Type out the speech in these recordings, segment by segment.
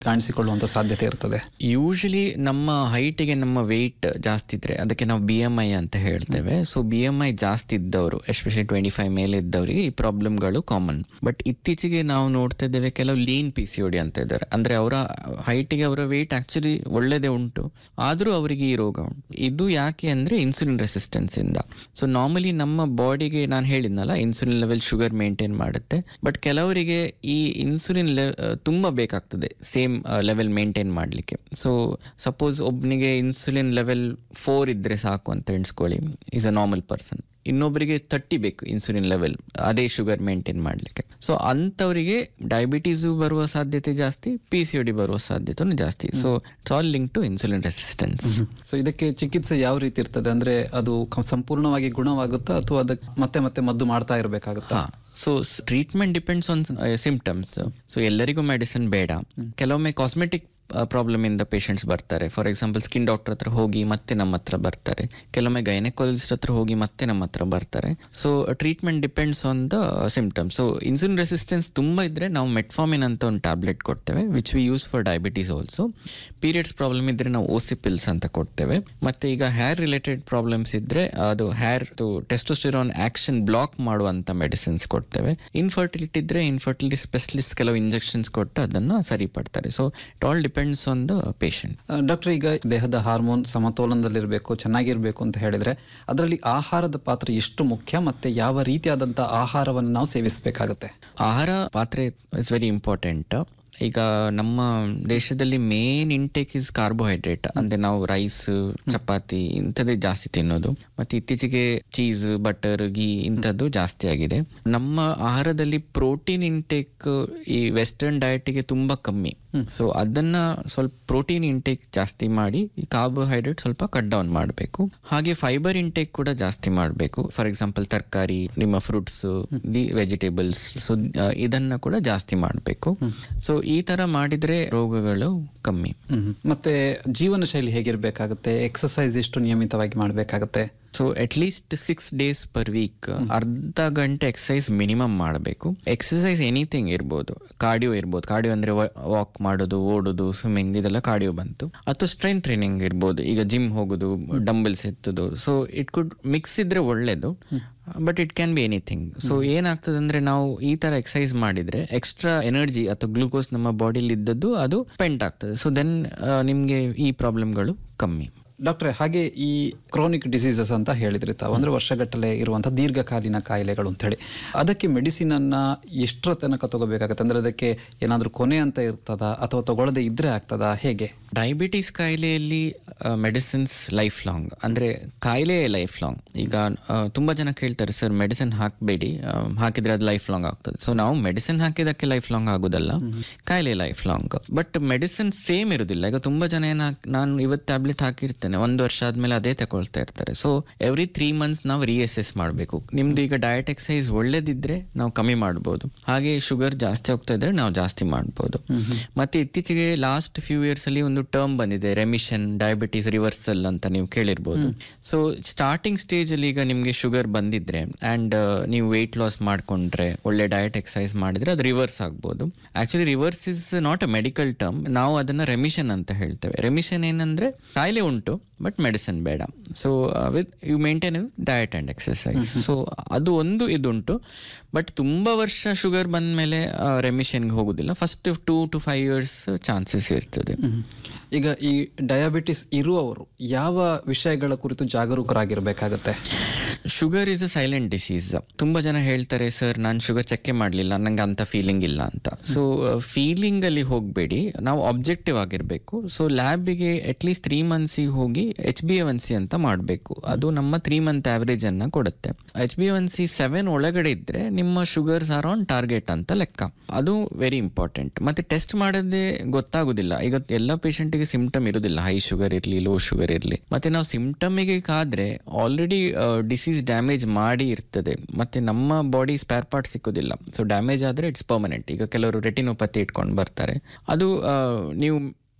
ಕಾಣಿಸಿಕೊಳ್ಳುವಂತ ಸಾಧ್ಯತೆ ಇರ್ತದೆ ಯೂಶಲಿ ನಮ್ಮ ಹೈಟಿಗೆ ನಮ್ಮ ವೆಯ್ಟ್ ಜಾಸ್ತಿ ಇದ್ರೆ ಅದಕ್ಕೆ ನಾವು ಬಿ ಎಮ್ ಐ ಅಂತ ಹೇಳ್ತೇವೆ ಸೊ ಬಿ ಎಮ್ ಐ ಜಾಸ್ತಿ ಇದ್ದವರು ಎಸ್ಪೆಷಲಿ ಟ್ವೆಂಟಿ ಫೈವ್ ಮೇಲೆ ಇದ್ದವರಿಗೆ ಈ ಪ್ರಾಬ್ಲಮ್ಗಳು ಕಾಮನ್ ಬಟ್ ಇತ್ತೀಚೆಗೆ ನಾವು ನೋಡ್ತಾ ಇದ್ದೇವೆ ಕೆಲವು ಲೀನ್ ಪಿ ಸಿ ಒಡಿ ಅಂತ ಇದ್ದಾರೆ ಅಂದ್ರೆ ಅವರ ಹೈಟಿಗೆ ಅವರ ವೆಯ್ಟ್ ಆಕ್ಚುಲಿ ಒಳ್ಳೆದೇ ಉಂಟು ಆದರೂ ಅವರಿಗೆ ಈ ರೋಗ ಉಂಟು ಇದು ಯಾಕೆ ಅಂದ್ರೆ ಇನ್ಸುಲಿನ್ ರೆಸಿಸ್ಟೆನ್ಸ್ ಇಂದ ಸೊ ನಾರ್ಮಲಿ ನಮ್ಮ ಬಾಡಿಗೆ ನಾನು ಹೇಳಿದ್ನಲ್ಲ ಇನ್ಸುಲಿನ್ ಲೆವೆಲ್ ಶುಗರ್ ಮೇಂಟೈನ್ ಮಾಡುತ್ತೆ ಬಟ್ ಕೆಲವರಿಗೆ ಈ ಇನ್ಸುಲಿನ್ ತುಂಬಾ ಬೇಕಾಗ್ತದೆ ಸೇಮ್ ಲೆವೆಲ್ ಮೇಂಟೈನ್ ಮಾಡಲಿಕ್ಕೆ ಸೊ ಸಪೋಸ್ ಒಬ್ಬನಿಗೆ ಇನ್ಸುಲಿನ್ ಲೆವೆಲ್ ಫೋರ್ ಇದ್ರೆ ಸಾಕು ಅಂತ ಎಣಿಸ್ಕೊಳ್ಳಿ ಈಸ್ ಅ ನಾರ್ಮಲ್ ಪರ್ಸನ್ ಇನ್ನೊಬ್ಬರಿಗೆ ತರ್ಟಿ ಬೇಕು ಇನ್ಸುಲಿನ್ ಲೆವೆಲ್ ಅದೇ ಶುಗರ್ ಮೇಂಟೈನ್ ಮಾಡಲಿಕ್ಕೆ ಸೊ ಅಂಥವರಿಗೆ ಡಯಾಬಿಟೀಸು ಬರುವ ಸಾಧ್ಯತೆ ಜಾಸ್ತಿ ಪಿ ಸಿ ಡಿ ಬರುವ ಸಾಧ್ಯತೆನೂ ಜಾಸ್ತಿ so it's all link to insulin resistance so ಇದಕ್ಕೆ ಚಿಕಿತ್ಸೆ ಯಾವ ರೀತಿ ಇರ್ತದೆ ಅಂದ್ರೆ ಅದು ಕ- ಸಂಪೂರ್ಣವಾಗಿ ಗುಣವಾಗುತ್ತಾ ಅಥವಾ ಅದಕ್ಕೆ ಮತ್ತೆ ಮತ್ತೆ ಮದ್ದು ಮಾಡ್ತಾ ಇರಬೇಕಾಗುತ್ತಾ ಹಾ so treatment depends on symptoms so ಎಲ್ಲರಿಗೂ ಮೆಡಿಸಿನ್ ಬೇಡ ಕೆಲವೊಮ್ಮೆ ಕಾಸ್ಮೆಟಿಕ್ ಪ್ರಾಬ್ಲಮ್ ಇಂದ ಪೇಷಂಟ್ಸ್ ಬರ್ತಾರೆ ಫಾರ್ ಎಕ್ಸಾಂಪಲ್ ಸ್ಕಿನ್ ಡಾಕ್ಟರ್ ಹತ್ರ ಹೋಗಿ ಮತ್ತೆ ನಮ್ಮ ಹತ್ರ ಬರ್ತಾರೆ ಕೆಲವೊಮ್ಮೆ ಗೈನಕಾಲಜಿಸ್ಟ್ ಹತ್ರ ಹೋಗಿ ಮತ್ತೆ ನಮ್ಮ ಹತ್ರ ಬರ್ತಾರೆ so treatment depends on the symptoms so insulin resistance ತುಂಬ ಇದ್ರೆ ನಾವು ಮೆಟ್ಫಾಮಿನ್ ಅಂತ ಒಂದು ಟ್ಯಾಬ್ಲೆಟ್ ಕೊಡ್ತೇವೆ which we use for diabetes also periods problem ಇದ್ರೆ ನಾವು ಓಸಿಪಿಲ್ಸ್ ಅಂತ ಕೊಡ್ತೇವೆ ಮತ್ತೆ ಈಗ ಹೇರ್ ರಿಲೇಟೆಡ್ ಪ್ರಾಬ್ಲಮ್ಸ್ ಇದ್ರೆ ಅದು ಹೇರ್ ಟೆಸ್ಟೋಸ್ಟಿರಾನ್ ಆಕ್ಷನ್ ಬ್ಲಾಕ್ ಮಾಡುವಂತ ಮೆಡಿಸಿನ್ಸ್ ಕೊಡ್ತೇವೆ ಇನ್ಫರ್ಟಿಲಿಟಿ ಇದ್ರೆ ಇನ್ಫರ್ಟಿಲಿಟಿ ಸ್ಪೆಷಲಿಸ್ಟ್ ಕೆಲವು ಇಂಜೆಕ್ಷನ್ಸ್ ಕೊಟ್ಟು ಅದನ್ನ ಸರಿಪಡ್ತಾರೆ so it all depends on the patient doctor ಈಗ ದೇಹದ ಹಾರ್ಮೋನ್ ಸಮತೋಲನದಲ್ಲಿರಬೇಕು ಚೆನ್ನಾಗಿರ್ಬೇಕು ಅಂತ ಹೇಳಿದ್ರೆ ಅದರಲ್ಲಿ ಆಹಾರದ ಪಾತ್ರ ಎಷ್ಟು ಮುಖ್ಯ ಮತ್ತೆ ಯಾವ ರೀತಿಯಾದಂತಹ ಆಹಾರವನ್ನು ನಾವು ಸೇವಿಸಬೇಕಾಗುತ್ತೆ ಆಹಾರ ಪಾತ್ರೆ ಇಸ್ ವೆರಿ ಇಂಪಾರ್ಟೆಂಟ್ ಈಗ ನಮ್ಮ ದೇಶದಲ್ಲಿ ಮೇನ್ ಇಂಟೇಕ್ ಇಸ್ ಕಾರ್ಬೋಹೈಡ್ರೇಟ್ ಅಂದ್ರೆ ನಾವು ರೈಸ್ ಚಪಾತಿ ಇಂಥದ್ದೇ ಜಾಸ್ತಿ ತಿನ್ನೋದು ಮತ್ತೆ ಇತ್ತೀಚೆಗೆ ಚೀಸ್ ಬಟರ್ ಗೀ ಇಂಥದ್ದು ಜಾಸ್ತಿ ಆಗಿದೆ ನಮ್ಮ ಆಹಾರದಲ್ಲಿ ಪ್ರೋಟೀನ್ ಇಂಟೇಕ್ ಈ ವೆಸ್ಟರ್ನ್ ಡಯಟಿಗೆ ತುಂಬಾ ಕಮ್ಮಿ ಸೊ ಅದನ್ನ ಸ್ವಲ್ಪ ಪ್ರೋಟೀನ್ ಇಂಟೇಕ್ ಜಾಸ್ತಿ ಮಾಡಿ ಈ ಕಾರ್ಬೋಹೈಡ್ರೇಟ್ ಸ್ವಲ್ಪ ಕಟ್ ಡೌನ್ ಮಾಡಬೇಕು ಹಾಗೆ ಫೈಬರ್ ಇಂಟೇಕ್ ಕೂಡ ಜಾಸ್ತಿ ಮಾಡಬೇಕು ಫಾರ್ ಎಕ್ಸಾಂಪಲ್ ತರಕಾರಿ ನಿಮ್ಮ ಫ್ರೂಟ್ಸ್ ದಿ ವೆಜಿಟೇಬಲ್ಸ್ ಸೊ ಇದನ್ನ ಕೂಡ ಜಾಸ್ತಿ ಮಾಡಬೇಕು ಸೊ ಈ ತರ ಮಾಡಿದ್ರೆ ರೋಗಗಳು ಕಮ್ಮಿ ಹ್ಮ್. ಮತ್ತೆ ಜೀವನ ಶೈಲಿ ಹೇಗಿರ್ಬೇಕಾಗುತ್ತೆ ಎಕ್ಸಸೈಸ್ ಎಷ್ಟು ನಿಯಮಿತವಾಗಿ ಮಾಡಬೇಕಾಗುತ್ತೆ so at least six days per week ಅರ್ಧ ಗಂಟೆ ಎಕ್ಸಸೈಸ್ ಮಿನಿಮಮ್ ಮಾಡಬೇಕು ಎಕ್ಸಸೈಸ್ ಎನಿಥಿಂಗ್ ಇರ್ಬೋದು ಕಾರ್ಡಿಯೋ ಇರ್ಬೋದು ಕಾರ್ಡಿಯೋ ಅಂದ್ರೆ ವಾಕ್ ಮಾಡೋದು ಓಡೋದು ಸ್ವಿಮ್ಮಿಂಗ್ ಇದೆಲ್ಲ ಕಾರ್ಡಿಯೋ ಬಂತು ಅಥವಾ ಸ್ಟ್ರೆಂತ್ ಟ್ರೈನಿಂಗ್ ಇರ್ಬೋದು ಈಗ ಜಿಮ್ ಹೋಗೋದು ಡಂಬಲ್ಸ್ ಎತ್ತೋದು ಸೊ ಇಟ್ ಕುಡ್ ಮಿಕ್ಸ್ ಇದ್ರೆ ಒಳ್ಳೇದು but it can be anything so ಏನಾಗ್ತದೆ ಅಂದ್ರೆ ನಾವು ಈ ತರ ಎಕ್ಸಸೈಸ್ ಮಾಡಿದ್ರೆ ಎಕ್ಸ್ಟ್ರಾ ಎನರ್ಜಿ ಅಥವಾ ಗ್ಲೂಕೋಸ್ ನಮ್ಮ ಬಾಡಿಲಿ ಇದ್ದದ್ದು ಅದು ಸ್ಪೆಂಟ್ ಆಗ್ತದೆ ಸೊ ದೆನ್ ನಿಮ್ಗೆ ಈ ಪ್ರಾಬ್ಲಮ್ಗಳು ಕಮ್ಮಿ ಡಾಕ್ಟ್ರೆ ಹಾಗೆ ಈ ಕ್ರಾನಿಕ್ ಡಿಸೀಸಸ್ ಅಂತ ಹೇಳಿದ್ರಿ ತಾವು ಅಂದ್ರೆ ವರ್ಷಗಟ್ಟಲೆ ಇರುವಂತಹ ದೀರ್ಘಕಾಲೀನ ಕಾಯಿಲೆಗಳು ಅಂತ ಹೇಳಿ ಅದಕ್ಕೆ ಮೆಡಿಸಿನ್ ಅನ್ನ ಎಷ್ಟರ ತನಕ ತಗೋಬೇಕಾಗತ್ತೆ ಅಂದ್ರೆ ಅದಕ್ಕೆ ಏನಾದ್ರೂ ಕೊನೆ ಅಂತ ಇರ್ತದ ಅಥವಾ ತಗೊಳ್ಳದೆ ಇದ್ರೆ ಆಗ್ತದಾ ಹೇಗೆ ಡಯಾಬಿಟಿಸ್ ಕಾಯಿಲೆಯಲ್ಲಿ ಮೆಡಿಸಿನ್ಸ್ ಲೈಫ್ ಲಾಂಗ್ ಅಂದ್ರೆ ಕಾಯಿಲೆ ಲೈಫ್ ಲಾಂಗ್ ಈಗ ಆ, ತುಂಬಾ ಜನ ಕೇಳ್ತಾರೆ ಸರ್ ಮೆಡಿಸಿನ್ ಹಾಕಬೇಡಿ ಹಾಕಿದ್ರೆ ಅದು ಲೈಫ್ ಲಾಂಗ್ ಆಗ್ತದೆ ಸೊ ನಾವು ಮೆಡಿಸಿನ್ ಹಾಕಿದಕ್ಕೆ ಲೈಫ್ ಲಾಂಗ್ ಆಗೋದಲ್ಲ ಕಾಯಿಲೆ life long but medicine same ಇರುದಿಲ್ಲ ಈಗ ತುಂಬಾ ಜನ ಏನ ನಾನು ಇವತ್ತು ಟ್ಯಾಬ್ಲೆಟ್ ಹಾಕಿರ್ತೇನೆ ಒಂದು ವರ್ಷ ಆದ್ಮೇಲೆ ಅದೇ ತಗೊಳ್ತಾ ಇರ್ತಾರೆ ಸೊ ಎವ್ರಿ ತ್ರೀ ಮಂತ್ಸ್ ನಾವು ರಿಎಸೆಸ್ ಮಾಡಬೇಕು ನಿಮ್ದು ಈಗ ಡಯಟ್ ಎಕ್ಸಸೈಸ್ ಒಳ್ಳೇದಿದ್ರೆ ನಾವು ಕಮ್ಮಿ ಮಾಡ್ಬೋದು ಹಾಗೆ ಶುಗರ್ ಜಾಸ್ತಿ ಹೋಗ್ತಾ ಇದ್ರೆ ನಾವು ಜಾಸ್ತಿ ಮಾಡ್ಬೋದು ಮತ್ತೆ ಇತ್ತೀಚೆಗೆ ಲಾಸ್ಟ್ ಫ್ಯೂ ಇಯರ್ಸ್ ಅಲ್ಲಿ ಒಂದು ಟರ್ಮ್ ಬಂದಿದೆ ರೆಮಿಷನ್ ಡಯಾಬಿಟೀಸ್ ರಿವರ್ಸಲ್ ಅಂತ ನೀವು ಕೇಳಿರ್ಬೋದು ಸೊ ಸ್ಟಾರ್ಟಿಂಗ್ ಸ್ಟೇಜ್ ಅಲ್ಲಿ ಈಗ ನಿಮ್ಗೆ ಶುಗರ್ ಬಂದಿದ್ರೆ ಅಂಡ್ ನೀವು ವೆಯ್ಟ್ ಲಾಸ್ ಮಾಡ್ಕೊಂಡ್ರೆ ಒಳ್ಳೆ ಡಯಟ್ ಎಕ್ಸಸೈಸ್ ಮಾಡಿದ್ರೆ ಅದು ರಿವರ್ಸ್ ಆಗ್ಬೋದು actually reverse is not a medical term ನಾವು ಅದನ್ನ ರೆಮಿಷನ್ ಅಂತ ಹೇಳ್ತೇವೆ ರೆಮಿಷನ್ ಏನಂದ್ರೆ ಕಾಯಿಲೆ ಉಂಟು ಬಟ್ ಮೆಡಿಸಿನ್ ಬೇಡ so with you maintain diet and exercise so ಅದು ಒಂದು ಇದುಂಟು ಬಟ್ ತುಂಬಾ ವರ್ಷ ಶುಗರ್ ಬಂದ ಮೇಲೆ ರೆಮಿಷನ್ಗೆ ಹೋಗುದಿಲ್ಲ first two to five years chances ಇರ್ತದೆ ಈಗ ಈ ಡಯಾಬಿಟಿಸ್ ಇರುವವರು ಯಾವ ವಿಷಯಗಳ ಕುರಿತು ಜಾಗರೂಕರಾಗಿರ್ಬೇಕಾಗತ್ತೆ sugar is a silent disease ತುಂಬಾ ಜನ ಹೇಳ್ತಾರೆ ಸರ್ ನಾನು ಶುಗರ್ ಚೆಕ್ಕೆ ಮಾಡಲಿಲ್ಲ ನಂಗೆ ಅಂತ ಫೀಲಿಂಗ್ ಇಲ್ಲ ಅಂತ ಸೊ ಫೀಲಿಂಗ್ ಅಲ್ಲಿ ಹೋಗಬೇಡಿ ನಾವು ಆಬ್ಜೆಕ್ಟಿವ್ ಆಗಿರಬೇಕು ಸೊ ಲ್ಯಾಬಿಗೆ ಅಟ್ಲೀಸ್ಟ್ ತ್ರೀ ಮಂತ್ಸಿಗೆ ಹೋಗಿ ಎಚ್ ಬಿ ಎನ್ ಸಿ ಅಂತ ಮಾಡಬೇಕು ಅದು ನಮ್ಮ ತ್ರೀ ಮಂತ್ ಆವರೇಜ್ ಅನ್ನ ಕೊಡುತ್ತೆ H B N C seven ಒಳಗಡೆ ಇದ್ರೆ ನಿಮ್ಮ ಶುಗರ್ಸ್ ಆರ್ ಆನ್ ಟಾರ್ಗೆಟ್ ಅಂತ ಲೆಕ್ಕ ಅದು ವೆರಿ ಇಂಪಾರ್ಟೆಂಟ್ ಮತ್ತೆ ಟೆಸ್ಟ್ ಮಾಡದೆ ಗೊತ್ತಾಗುದಿಲ್ಲ ಈಗ ಎಲ್ಲ ಪೇಷಂಟ್ಗೆ ಸಿಂಪ್ಟಮ್ ಇರುದಿಲ್ಲ ಹೈ ಶುಗರ್ ಇರಲಿ ಲೋ ಶುಗರ್ ಇರಲಿ ಮತ್ತೆ ನಾವು ಸಿಂಪ್ಟಮಿಗೆ ಕಾದ್ರೆ ಆಲ್ರೆಡಿ ಡಿಸೀಸ್ ಡ್ಯಾಮೇಜ್ ಮಾಡಿ ಇರ್ತದೆ ಮತ್ತೆ ನಮ್ಮ ಬಾಡಿ ಸ್ಪೇರ್ ಪಾರ್ಟ್ ಸಿಕ್ಕೋದಿಲ್ಲ ಸೊ ಡ್ಯಾಮೇಜ್ ಆದ್ರೆ ಇಟ್ಸ್ ಪರ್ಮನೆಂಟ್ ಈಗ ಕೆಲವರು ರೆಟಿನೋಪತಿ ಇಟ್ಕೊಂಡು ಬರ್ತಾರೆ ಅದು ಆ, ನೀವು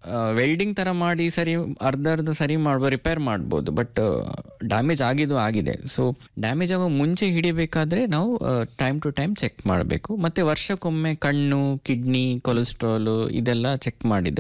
ವೆಲ್ಡಿಂಗ್ ತರ ಮಾಡಿ ಸರಿ ಅರ್ಧ ಅರ್ಧ ಸರಿ ಮಾಡ್ಬೋದು ರಿಪೇರ್ ಮಾಡ್ಬೋದು ಬಟ್ ಡ್ಯಾಮೇಜ್ ಆಗಿದ್ದು ಆಗಿದೆ ಸೊ ಡ್ಯಾಮೇಜ್ ಆಗೋ ಮುಂಚೆ ಹಿಡಿಬೇಕಾದ್ರೆ ನಾವು ಟೈಮ್ ಟು ಟೈಮ್ ಚೆಕ್ ಮಾಡಬೇಕು ಮತ್ತೆ ವರ್ಷಕ್ಕೊಮ್ಮೆ ಕಣ್ಣು ಕಿಡ್ನಿ ಕೊಲೆಸ್ಟ್ರಾಲ್ ಇದೆಲ್ಲ ಚೆಕ್ ಮಾಡಿದ್ರೆ